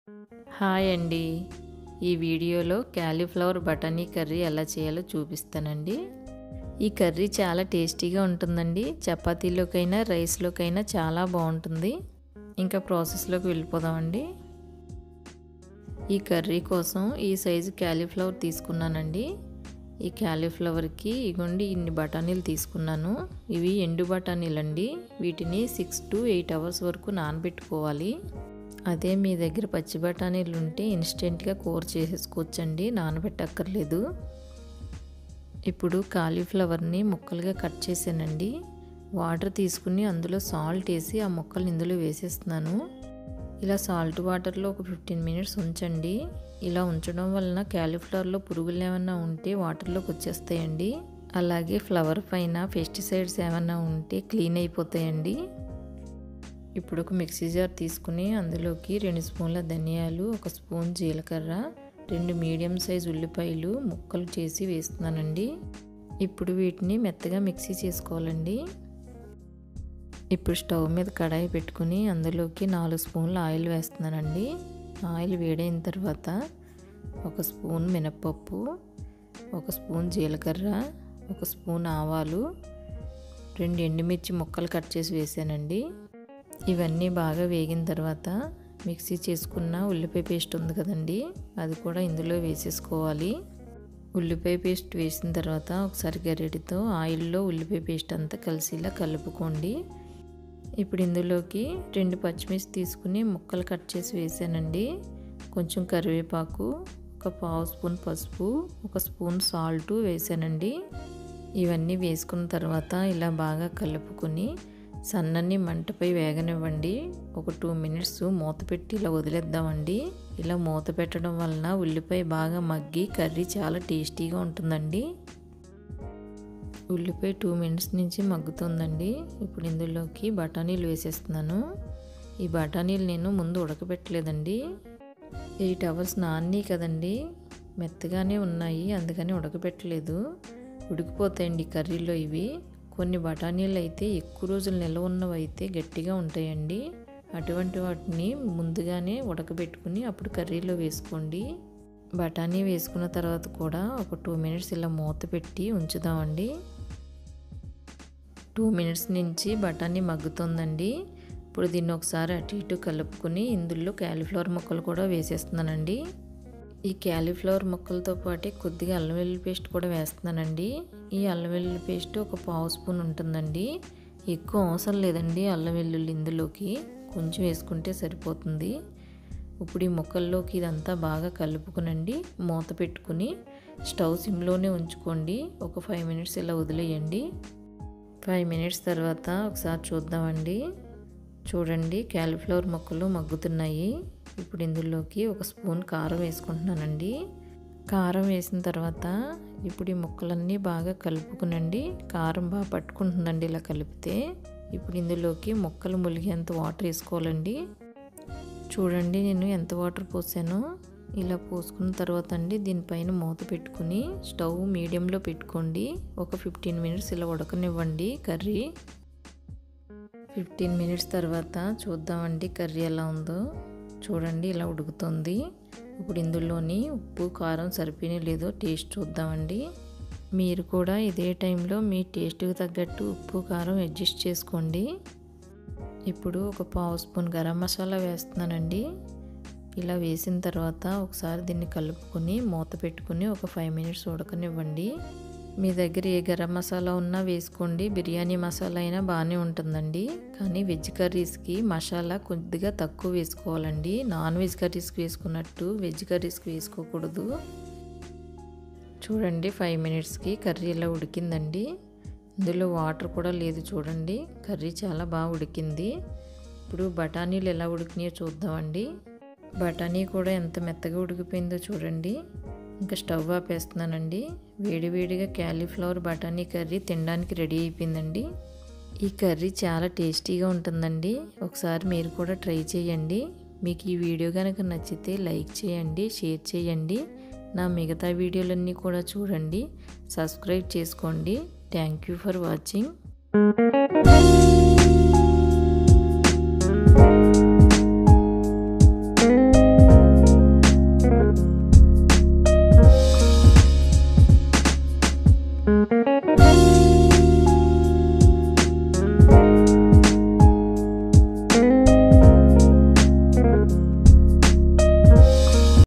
hi అండి ఈ వీడియోలో క్యాలీఫ్లవర్ బటానీ కర్రీ ఎలా చేయాలో చూపిస్తానండి ఈ కర్రీ చాలా టేస్టీగా ఉంటుందండి చపాతీలోకైనా రైస్లోకైనా చాలా బాగుంటుంది ఇంకా ప్రాసెస్లోకి వెళ్ళిపోదామండి ఈ కర్రీ కోసం ఈ సైజు క్యాలీఫ్లవర్ తీసుకున్నానండి ఈ క్యాలీఫ్లవర్కి ఇగోండి ఇన్ని బఠానీలు తీసుకున్నాను ఇవి ఎండు బఠానీలు అండి వీటిని సిక్స్ టు ఎయిట్ అవర్స్ వరకు నానబెట్టుకోవాలి అదే మీ దగ్గర పచ్చి బఠానీలు ఉంటే ఇన్స్టెంట్గా కూర చేసేసుకోవచ్చండి నానబెట్టక్కర్లేదు ఇప్పుడు కాలీఫ్లవర్ని ముక్కలుగా కట్ చేశానండి వాటర్ తీసుకుని అందులో సాల్ట్ వేసి ఆ ముక్కలు ఇందులో వేసేస్తున్నాను ఇలా సాల్ట్ వాటర్లో ఒక ఫిఫ్టీన్ మినిట్స్ ఉంచండి ఇలా ఉంచడం వలన క్యాలీఫ్లవర్లో పురుగులు ఏమైనా ఉంటే వాటర్లోకి వచ్చేస్తాయండి అలాగే ఫ్లవర్ పైన పెస్టిసైడ్స్ ఏమైనా ఉంటే క్లీన్ అయిపోతాయండి ఇప్పుడు ఒక మిక్సీ జార్ తీసుకుని అందులోకి రెండు స్పూన్ల ధనియాలు ఒక స్పూన్ జీలకర్ర రెండు మీడియం సైజ్ ఉల్లిపాయలు ముక్కలు చేసి వేస్తున్నానండి ఇప్పుడు వీటిని మెత్తగా మిక్సీ చేసుకోవాలండి ఇప్పుడు స్టవ్ మీద కడాయి పెట్టుకుని అందులోకి నాలుగు స్పూన్ల ఆయిల్ వేస్తున్నానండి ఆయిల్ వేడైన తర్వాత ఒక స్పూన్ మినప్పప్పు ఒక స్పూన్ జీలకర్ర ఒక స్పూన్ ఆవాలు రెండు ఎండుమిర్చి ముక్కలు కట్ చేసి వేసానండి ఇవన్నీ బాగా వేగిన తర్వాత మిక్సీ చేసుకున్న ఉల్లిపాయ పేస్ట్ ఉంది కదండి అది కూడా ఇందులో వేసేసుకోవాలి ఉల్లిపాయ పేస్ట్ వేసిన తర్వాత ఒకసారి గరిటెతో ఆయిల్లో ఉల్లిపాయ పేస్ట్ అంతా కలిసిలా కలుపుకోండి ఇప్పుడు ఇందులోకి రెండు పచ్చిమిర్చి తీసుకుని ముక్కలు కట్ చేసి వేసానండి కొంచెం కరివేపాకు ఒక పావు స్పూన్ పసుపు ఒక స్పూన్ సాల్ట్ వేసానండి ఇవన్నీ వేసుకున్న తర్వాత ఇలా బాగా కలుపుకొని సన్నని మంటపై వేగనివ్వండి ఒక టూ మినిట్స్ మూత పెట్టి ఇలా వదిలేద్దామండి ఇలా మూత పెట్టడం వలన ఉల్లిపాయ బాగా మగ్గి కర్రీ చాలా టేస్టీగా ఉంటుందండి ఉల్లిపాయ టూ మినిట్స్ నుంచి మగ్గుతుందండి ఇప్పుడు ఇందులోకి బఠానీలు వేసేస్తున్నాను ఈ బఠానీలు నేను ముందు ఉడకబెట్టలేదండి ఎయిట్ అవర్స్ నాన్ని కదండి మెత్తగానే ఉన్నాయి అందుకని ఉడకబెట్టలేదు ఉడికిపోతాయండి కర్రీలో ఇవి కొన్ని బఠానీలు అయితే ఎక్కువ రోజులు నిల్వ ఉన్నవి అయితే గట్టిగా ఉంటాయండి అటువంటి వాటిని ముందుగానే ఉడకబెట్టుకుని అప్పుడు కర్రీలో వేసుకోండి బఠానీ వేసుకున్న తర్వాత కూడా ఒక టూ మినిట్స్ ఇలా మూత పెట్టి ఉంచుదామండి టూ మినిట్స్ నుంచి బఠానీ మగ్గుతుందండి ఇప్పుడు దీన్ని ఒకసారి అటు ఇటు కలుపుకొని ఇందులో క్యాలీఫ్లవర్ ముక్కలు కూడా వేసేస్తున్నానండి ఈ క్యాలీఫ్లవర్ ముక్కలతో పాటు కొద్దిగా అల్లం వెల్లుల్లి పేస్ట్ కూడా వేస్తున్నానండి ఈ అల్లం వెల్లుల్లి పేస్ట్ ఒక పావు స్పూన్ ఉంటుందండి ఎక్కువ అవసరం లేదండి అల్లం వెల్లుల్లి ఇందులోకి కొంచెం వేసుకుంటే సరిపోతుంది ఇప్పుడు ఈ ముక్కల్లోకి ఇదంతా బాగా కలుపుకునండి మూత పెట్టుకుని స్టవ్ సిమ్లోనే ఉంచుకోండి ఒక ఫైవ్ మినిట్స్ ఇలా వదిలేయండి ఫైవ్ మినిట్స్ తర్వాత ఒకసారి చూద్దామండి చూడండి క్యాలీఫ్లవర్ ముక్కలు మగ్గుతున్నాయి ఇప్పుడు ఇందులోకి ఒక స్పూన్ కారం వేసుకుంటున్నానండి కారం వేసిన తర్వాత ఇప్పుడు ఈ ముక్కలన్నీ బాగా కలుపుకునండి కారం బాగా పట్టుకుంటుందండి ఇలా కలిపితే ఇప్పుడు ఇందులోకి ముక్కలు ములిగేంత వాటర్ వేసుకోవాలండి చూడండి నేను ఎంత వాటర్ పోసానో ఇలా పోసుకున్న తర్వాత అండి దీనిపైన మూత పెట్టుకుని స్టవ్ మీడియంలో పెట్టుకోండి ఒక ఫిఫ్టీన్ మినిట్స్ ఇలా ఉడకనివ్వండి కర్రీ ఫిఫ్టీన్ మినిట్స్ తర్వాత చూద్దామండి కర్రీ ఎలా ఉందో చూడండి ఇలా ఉడుకుతుంది ఇప్పుడు ఇందులోని ఉప్పు కారం సరిపోయిన లేదో టేస్ట్ చూద్దామండి మీరు కూడా ఇదే టైంలో మీ టేస్ట్కి తగ్గట్టు ఉప్పు కారం అడ్జస్ట్ చేసుకోండి ఇప్పుడు ఒక పావు స్పూన్ గరం మసాలా వేస్తున్నానండి ఇలా వేసిన తర్వాత ఒకసారి దీన్ని కలుపుకొని మూత పెట్టుకుని ఒక ఫైవ్ మినిట్స్ ఉడకనివ్వండి మీ దగ్గర ఏ గరం మసాలా ఉన్నా వేసుకోండి బిర్యానీ మసాలా అయినా బాగానే ఉంటుందండి కానీ వెజ్ కర్రీస్కి మసాలా కొద్దిగా తక్కువ వేసుకోవాలండి నాన్ వెజ్ కర్రీస్కి వేసుకున్నట్టు వెజ్ కర్రీస్కి వేసుకోకూడదు చూడండి ఫైవ్ మినిట్స్కి కర్రీ ఇలా ఉడికిందండి ఇందులో వాటర్ కూడా లేదు చూడండి కర్రీ చాలా బాగా ఉడికింది ఇప్పుడు బఠానీలు ఎలా ఉడికినాయో చూద్దామండి బఠానీ కూడా ఎంత మెత్తగా ఉడికిపోయిందో చూడండి ఇంకా స్టవ్ ఆపేస్తున్నానండి వేడివేడిగా క్యాలీఫ్లవర్ బఠానీ కర్రీ తినడానికి రెడీ అయిపోయిందండి ఈ కర్రీ చాలా టేస్టీగా ఉంటుందండి ఒకసారి మీరు కూడా ట్రై చేయండి మీకు ఈ వీడియో కనుక నచ్చితే లైక్ చేయండి షేర్ చేయండి నా మిగతా వీడియోలన్నీ కూడా చూడండి సబ్స్క్రైబ్ చేసుకోండి థ్యాంక్ యూ ఫర్ వాచింగ్